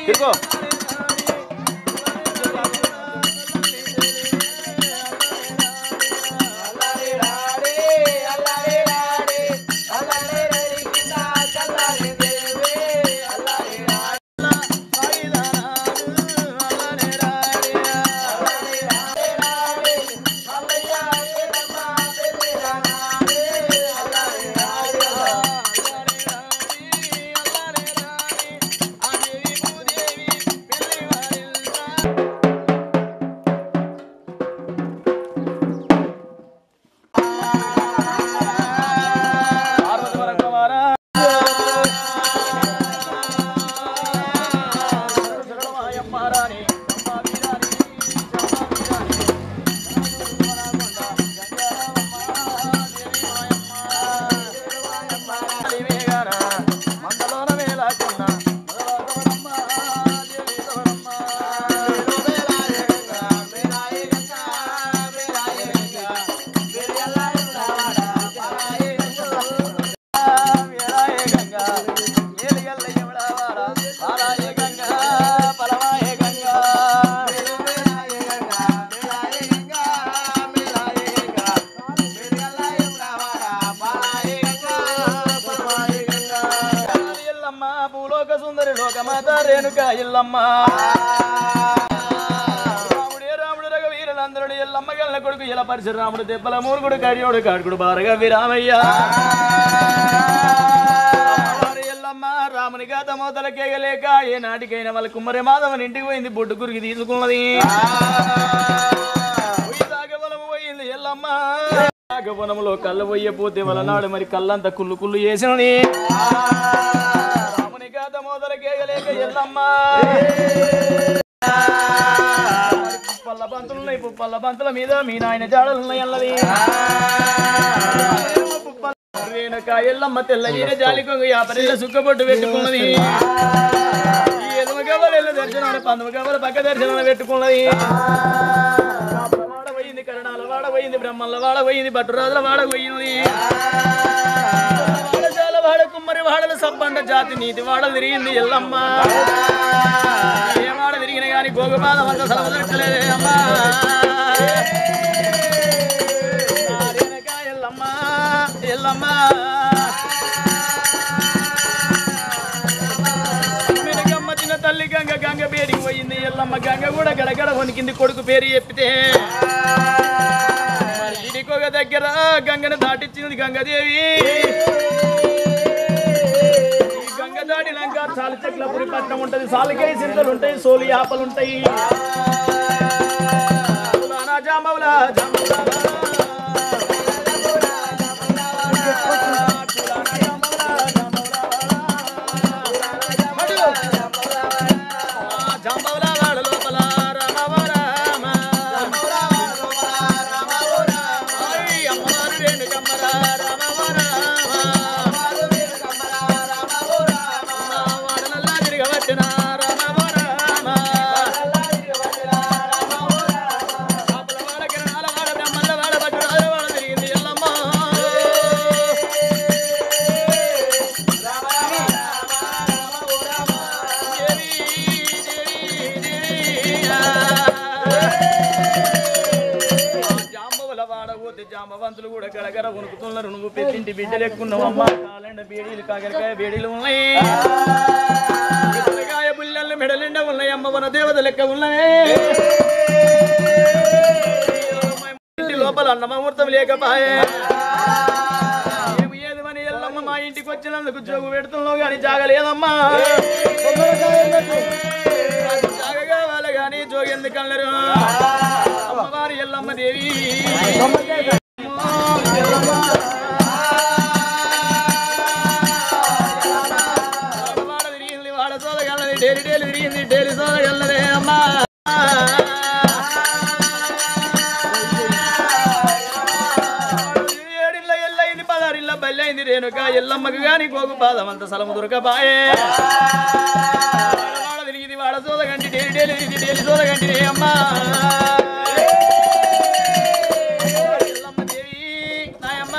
తిరుగో ఎల్లమ్మ భూలోక సుందరి లోకమాత రేణుక ఎల్లమ్మ రాముడే రాముడు రఘువీరులందరుడు ఎల్లమ్మ గల్ల కొడుకు ఇలా పరశురాముడు దెబ్బల మూరుగుడు కడియోడు కాడుకుడు బారగా విరామయ్య వారి ఎల్లమ్మ రాముని గాత మోతల కేగలేక ఏ నాటికైనా వాళ్ళ కుమ్మరి మాధవన్ ఇంటికి పోయింది బొడ్డు కురికి తీసుకున్నది పోయి తాగవలము పోయింది ఎల్లమ్మ తాగవనములో కళ్ళు పోయపోతే వాళ్ళ నాడు మరి కళ్ళంతా కుళ్ళు కుళ్ళు చేసినని రాముని గాత మోదల కేగలేక ఎల్లమ్మ పుప్పల్ల బంతులున్నాయి పుప్పల్ల బంతుల మీద మీ నాయన జాడలున్నాయి అల్లది పుప్పల్ల రేణుక ఎల్లమ్మ తెల్ల ఈర జాలి కొంగు యాపరిల్ల సుక్కబొట్టు పెట్టుకున్నది ఈ ఎలుమ గవ్వల దర్శనాలు పందుమ గవ్వల పక్క దర్శనాలు పెట్టుకున్నది వాడ పోయింది కరణాల వాడ పోయింది బ్రహ్మల వాడ పోయింది భట్టురాజుల వాడ పోయింది వాడజాల వాడ కుమ్మరి వాడల సబ్బండ జాతి నీతి వాడలు తిరిగింది ఎల్లమ్మ ఏ వాడ తిరిగిన గాని గోగుపాదం అంత సలవ దొరకలేదే అమ్మా నారేనక ఎల్లమ్మ ఎల్లమ్మ మెనకమ్మ చిన్న తల్లి గంగ గంగ పేరుకి పోయింది ఎల్లమ్మ గంగ కూడా గడగడ వణికింది కొడుకు పేరు చెప్పితే మరి ఇడికొక దగ్గర గంగను దాటిచ్చింది గంగదేవి ఈ గంగ దాటినాక చాలు చెట్ల పురి పట్నం ఉంటది సాలకాయ సింతలు ఉంటాయి సోలి ఆపలు ఉంటాయి పులానా జాంబవులా, జాంబవులా. పులానా జాంబవులా, జాంబవులా. ఆ జాంబవుల వాడ లోపల రామవ రామ. ఆయ్ అమ్మవారు రేణుకమ్మర రామవ రామ. ఆ వాడనల్లా తిరగవచ్చిన రామవ రామ. ఆపల వాడ కిరణాల వాడ బ్రహ్మల వాడ భద్రాల వాడ తిరిగింది ఎల్లమ్మ. జాంబవుల వాడబోతే జాంబవంతులు కూడా గడగడ వణుకుతున్నారు నువ్వు పెద్దింటి బిడ్డలు ఎక్కున్నావు అమ్మ కాలండ బేడీలు కాకరకాయ బేడీలు ఉన్నాయి కాయ బుల్లెళ్ళు మెడలిండ ఉన్నాయి అమ్మ వన దేవత లెక్క ఉన్నాయి ఇంటి లోపల అన్నమూర్తం లేకపాయే ఏమి ఏది మని ఎల్లమ్మ మా ఇంటికి వచ్చినందుకు జోగు పెడుతున్నావు కానీ జాగలేదమ్మా జాగ కావాలి కానీ జోగు ఎందుకు అన్నారు అమ్మవారి ఎల్లమ్మ దేవి వాడ తిరిగింది వాడ సోదగల్లది డేలి డేలి తిరిగింది డేలి సోదగల్లదే అమ్మా ఏడిళ్ళ ఎల్లయింది పదారిళ్ళ బల్లయింది రేణుక ఎల్లమ్మకు గాని గోగు పాదం అంత సలము దొరకబాయే వాడ తిరిగింది వాడ సోదగంటి డేలి డేలి తిరిగింది డేలి సోదగంటి రే అమ్మా ఎల్లమ్మ దేవి నాయమ్మ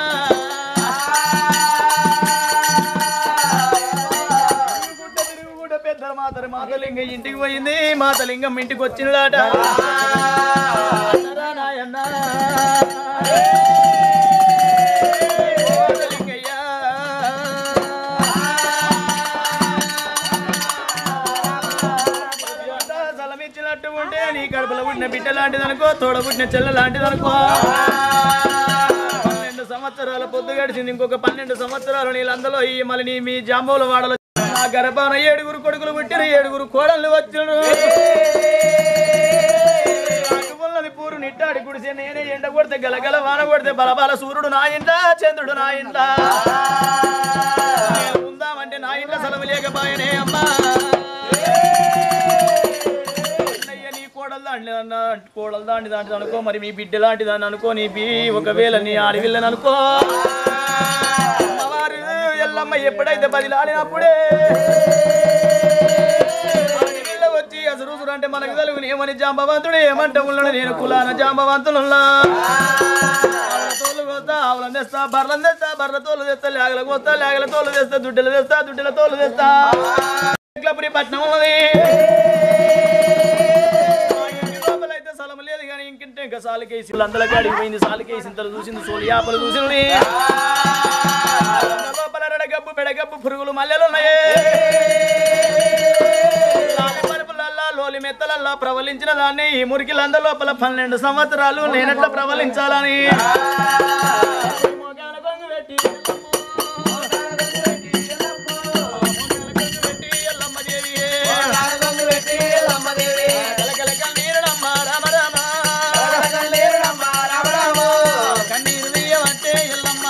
తిరుగుకుంట తిరుగుకుంట పెద్దల మాతరు మా మాతలింగ ఇంటికి పోయింది మాతలింగం ఇంటికి వచ్చినదాట అన్నరా నాయన్న. మాతలింగయ్యా. అంతా సలమిచ్చినట్టు ఉంటే నీ కడుపులో పుట్టిన బిడ్డ లాంటిది అనుకో తోడ పుట్టిన చెల్ల లాంటిది అనుకో పన్నెండు సంవత్సరాల పొద్దు గడిచింది ఇంకొక పన్నెండు సంవత్సరాలు నీళ్ళందరూ ఈ మళ్ళీ నీ మీ జాంబోల వాడలో నా గర్భాన ఏడుగురు కొడుకులు పుట్టిన ఏడుగురు కోడళ్ళు వచ్చిన ఉన్నది పూరు నిట్టాడి గుడిసే నేనే ఎండ కొడితే గలగల వాన కొడితే బలబల సూర్యుడు నా ఇంట చంద్రుడు నా ఇంట నేను ఉందామంటే నా ఇంట్లో సెలవు లేకపోయానే అమ్మా అన్నయ్య నీ కోడలు దాండి అన్న కోడలు దాండి దాంటిది అనుకో మరి మీ బిడ్డ లాంటి దాన్ని అనుకో నీ బి ఒకవేళ నీ ఆడవిల్లని అనుకో అమ్మవారు ఎల్లమ్మ ఎప్పుడైతే బదిలాడినప్పుడే ఆడవిల్ల వచ్చి అసలు అంటే మనకు తెలుగు ఏమని జాంబవంతుడు ఏమంటే ఉన్నాడు నేను కులాన జాంబవంతులున్నా తోలు కోస్తా ఆవులను తెస్తా బర్రెలను తెస్తా బర్రెల తోలు తెస్తా లేగల కోస్తా లేగల తోలు తెస్తా దుడ్డలు తెస్తా దుడ్డల తోలు తెస్తా ఇట్లపురి పట్నం ఉన్నది మా ఇంటి లోపలైతే స్థలం లేదు కానీ ఇంకింటే ఇంకా సాలికేసి అందల కాడికి పోయింది సాలికేసి ఇంతలు చూసింది సోలి ఆపలు చూసింది అంద లోపల రెడగబ్బు పెడగబ్బు పురుగులు మల్లెలు ఉన్నాయే లాలి పరుపులల్లా, లోలి మెత్తలల్లా ప్రవలించిన దాన్ని ఈ మురికిలంద లోపల పన్నెండు సంవత్సరాలు నేనెట్లా ప్రవలించాలని మోగాన గొంగు పెట్టి ఎల్లమ్మ దేవియే. కలకల కన్నీరులమ్మ రామ రామ. కన్నీరు తీయవంటే ఎల్లమ్మ.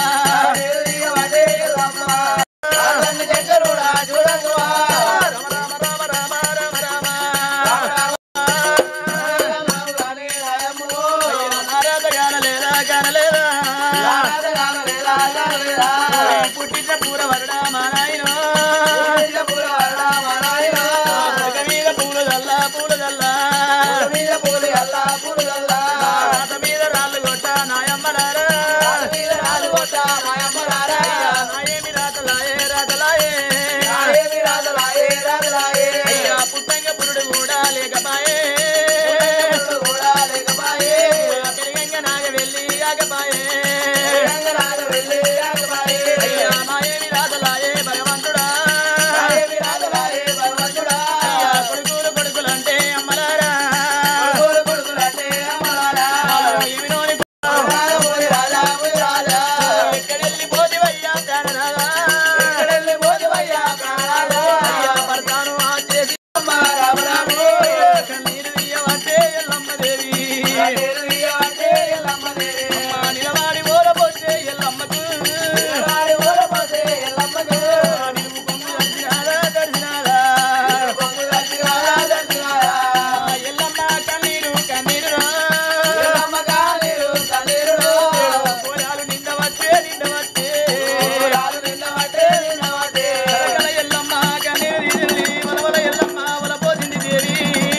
రామ రామ రామ రామ రామ రామ. నారాధ గానలేదా గానలేదా. పుట్టిన పూర వరడా మా నాయనో. పలక మీద పూలు దల్లా పూలు దల్లా. రాత మీద రాళ్ళు కొట్ట నాయమ్మలారా. నాయేమి రాతలాయే రాతలాయే. అయ్యా పుట్టంగ పురుడు కూడా లేకపాయే పెరిగంగ నాగ వెళ్ళి ఆగపాయే అయ్యా మాయేమి రాతలాయే భగవంతుడా అయ్యా కొడుకులు కొడుకులంటే అమ్మలారా ఏమి నోని ఎక్కడెళ్ళి పోతివయ్యా ప్రాణనాథా? అయ్యా భర్తను ఆచేసి కన్నీరు తీయవంటే ఎల్లమ్మ దేవి అమ్మ నిలవాడి ఓలబొట్టే ఎల్లమ్మకు నిలువు కొంగు దర్శనాలా దర్శనాలా ఎల్లమ్మ కన్నీరు కన్నీరురా కోరాలు నిండ వచ్చే నిండ వచ్చే కలకల ఎల్లమ్మ కన్నీరు తీసింది వలవల ఎల్లమ్మ వలపోసింది దేవి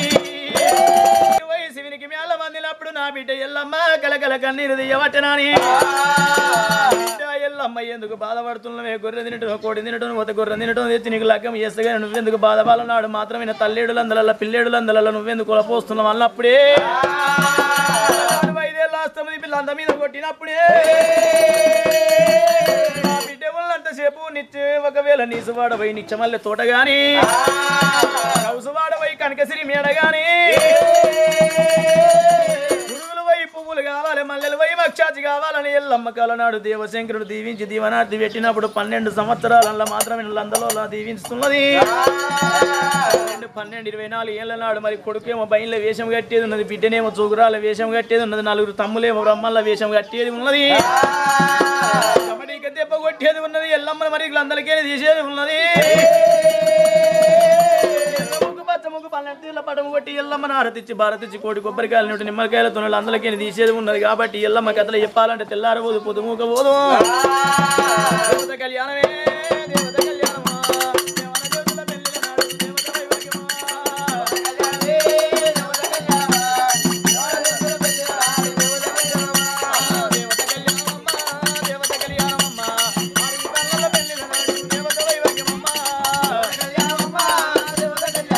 ఇరవై శివునికి మేళ మందినప్పుడు నా బిడ్డ ఎల్లమ్మ కలకల కన్నీరు తీయవట్టనాని బిడ్డ ఎల్లమ్మ ఎందుకు బాధపడుతున్నావే గొర్రె తినటం కోడి తినటం ఒక గొర్రె తినటం తెచ్చి నీకు లగ్గం చేస్తగా నువ్వెందుకు బాధపాలన్నాడు మాత్రమే తల్లేడులందల పిల్లేడులందల నువ్వెందుకు పోస్తున్నావు అన్నప్పుడే ఐదేళ్ళ అస్తమది పిల్ల అంత మీద కొట్టినప్పుడే నా బిడ్డ ఉన్నంతసేపు నిత్య ఒకవేళ నీసువాడవై నిత్యమల్లె తోట గాని కౌసువాడవై కనకసిరి మేడ గాని పురుగులు వై పువ్వులు కావాలి మల్లెలు వై మక్షాచి కావాలని ఎల్లమ్మ కాలనాడు దేవశంకరుడు దీవించి దీవనార్థి పెట్టినప్పుడు పన్నెండు సంవత్సరాలలో మాత్రమే లందలో దీవించుతున్నది పన్నెండు పన్నెండు ఇరవై నాలుగు ఏళ్ళ నాడు మరి కొడుకేమో బయలులో వేషం కట్టేది ఉన్నది బిడ్డనేమో చూగురాల వేషం కట్టేది ఉన్నది నలుగురు తమ్ములేమో బ్రహ్మల్ల వేషం కట్టేది ఉన్నది కబడ్డీకి దెబ్బ కొట్టేది ఉన్నది ఎల్లమ్మ మరి అందరికీ తీసేది ఉన్నది ఎర్ర ముగ్గు పచ్చ ముగ్గు పన్నెండు తీర్ల పడము కొట్టి ఎల్లమ్మ నారతిచ్చి భారతిచ్చి కోటి కొబ్బరికాయలు నూటి నిమ్మకాయలతో అందరికీ తీసేది ఉన్నది కాబట్టి ఎల్లమ్మ కథలు చెప్పాలంటే తెల్లారబోదు పొదుముక పోదు దేవత కళ్యాణమే దేవత కళ్యాణమా దేవన జ్యోతుల పెళ్ళిల నాడు దేవత వైభోగమా. దేవత కళ్యాణమమ్మ, దేవత కళ్యాణమమ్మ. మరి ఈ పల్లెల పెళ్ళిల నాడు దేవత వైభోగమమ్మ.